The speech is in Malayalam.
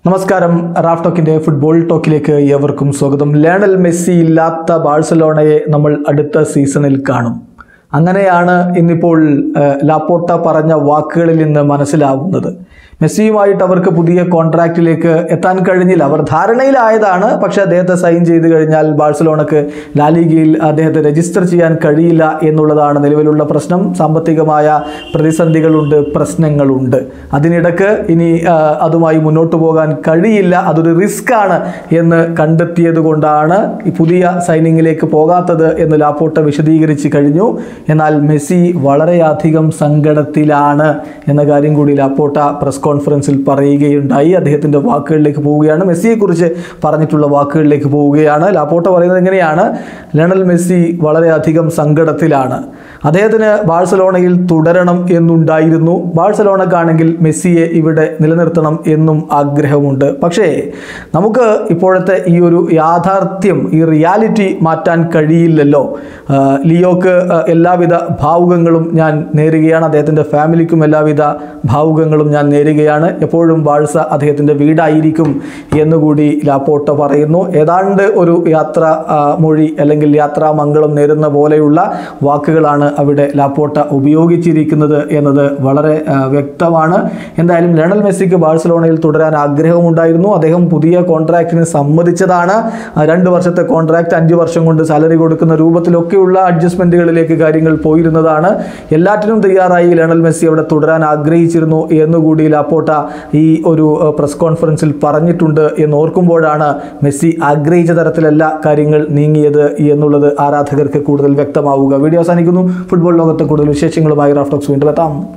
നമസ്കാരം റാഫ് ടോക്കിന്റെ ഫുട്ബോൾ ടോക്കിലേക്ക് ഏവർക്കും സ്വാഗതം ലയണൽ മെസ്സി ഇല്ലാത്ത ബാഴ്സലോണയെ നമ്മൾ അടുത്ത സീസണിൽ കാണും അങ്ങനെയാണ് ഇന്നിപ്പോൾ ഏഹ്, ലാപ്പോട്ട പറഞ്ഞ വാക്കുകളിൽ നിന്ന് മനസ്സിലാവുന്നത് മെസ്സിയുമായിട്ട് അവർക്ക് പുതിയ കോൺട്രാക്റ്റിലേക്ക് എത്താൻ കഴിഞ്ഞില്ല അവർ ധാരണയിലായതാണ് പക്ഷേ അദ്ദേഹത്തെ സൈൻ ചെയ്ത് കഴിഞ്ഞാൽ ബാഴ്സലോണക്ക് ലാലിഗയിൽ അദ്ദേഹത്തെ രജിസ്റ്റർ ചെയ്യാൻ കഴിയില്ല എന്നുള്ളതാണ് നിലവിലുള്ള പ്രശ്നം സാമ്പത്തികമായ പ്രതിസന്ധികളുണ്ട് പ്രശ്നങ്ങളുണ്ട് അതിനിടക്ക് ഇനി ആ, അതുമായി മുന്നോട്ട് പോകാൻ കഴിയില്ല അതൊരു റിസ്ക് ആണ് എന്ന് കണ്ടെത്തിയത് കൊണ്ടാണ് ഈ പുതിയ സൈനിങ്ങിലേക്ക് പോകാത്തത് എന്ന് ലാപ്പോട്ട വിശദീകരിച്ച് കഴിഞ്ഞു എന്നാൽ മെസ്സി വളരെയധികം സങ്കടത്തിലാണ് എന്ന കാര്യം കൂടി ലാപ്പോട്ട പ്രസ് കോൺഫറൻസിൽ പറയുകയുണ്ടായി അദ്ദേഹത്തിൻ്റെ വാക്കുകളിലേക്ക് പോവുകയാണ് മെസ്സിയെക്കുറിച്ച് പറഞ്ഞിട്ടുള്ള വാക്കുകളിലേക്ക് പോവുകയാണ് ലാപ്പോട്ട പറയുന്നത് എങ്ങനെയാണ് ലയണൽ മെസ്സി വളരെയധികം സങ്കടത്തിലാണ് അദ്ദേഹത്തിന് ബാഴ്സലോണയിൽ തുടരണം എന്നുണ്ടായിരുന്നു ബാഴ്സലോണക്കാണെങ്കിൽ മെസ്സിയെ ഇവിടെ നിലനിർത്തണം എന്നും ആഗ്രഹമുണ്ട് പക്ഷേ നമുക്ക് ഇപ്പോഴത്തെ ഈ ഒരു യാഥാർത്ഥ്യം ഈ റിയാലിറ്റി മാറ്റാൻ കഴിയില്ലല്ലോ ആ, ലിയോക്ക് ആ, എല്ലാവിധ ഭാവുകങ്ങളും ഞാൻ നേരുകയാണ് അദ്ദേഹത്തിൻ്റെ ഫാമിലിക്കും എല്ലാവിധ ഭാവുകങ്ങളും ഞാൻ നേരുകയാണ് എപ്പോഴും ബാഴ്സ അദ്ദേഹത്തിൻ്റെ വീടായിരിക്കും എന്നുകൂടി ലാപ്പോട്ട പറയുന്നു ഏതാണ്ട് ഒരു യാത്ര ആ, മൊഴി അല്ലെങ്കിൽ യാത്രാമംഗളം നേരുന്ന പോലെയുള്ള വാക്കുകളാണ് അവിടെ ലാപ്പോട്ട ഉപയോഗിച്ചിരിക്കുന്നത് എന്നത് വളരെ ആ, വ്യക്തമാണ് എന്തായാലും ലയണൽ മെസ്സിക്ക് ബാഴ്സലോണയിൽ തുടരാൻ ആഗ്രഹമുണ്ടായിരുന്നു അദ്ദേഹം പുതിയ കോൺട്രാക്റ്റിന് സമ്മതിച്ചതാണ് ആ, രണ്ട് വർഷത്തെ കോൺട്രാക്റ്റ് അഞ്ച് വർഷം കൊണ്ട് സാലറി കൊടുക്കുന്ന രൂപത്തിലൊക്കെയുള്ള അഡ്ജസ്റ്റ്മെൻറ്റുകളിലേക്ക് കാര്യങ്ങൾ പോയിരുന്നതാണ് എല്ലാറ്റിനും തയ്യാറായി ലയണൽ മെസ്സി അവിടെ തുടരാൻ ആഗ്രഹിച്ചിരുന്നു എന്നുകൂടി ലാപ്പോട്ട ഈ ഒരു ആ, പ്രസ് കോൺഫറൻസിൽ പറഞ്ഞിട്ടുണ്ട് എന്ന് ഓർക്കുമ്പോഴാണ് മെസ്സി ആഗ്രഹിച്ച തരത്തിലല്ല കാര്യങ്ങൾ നീങ്ങിയത് എന്നുള്ളത് ആരാധകർക്ക് കൂടുതൽ വ്യക്തമാവുക വീഡിയോ അവസാനിക്കുന്നു ഫുട്ബോൾ ലോകത്തെ കൂടുതൽ വിശേഷങ്ങളുമായി റാഫ്റ്റോക്സ് വീണ്ടും എത്താം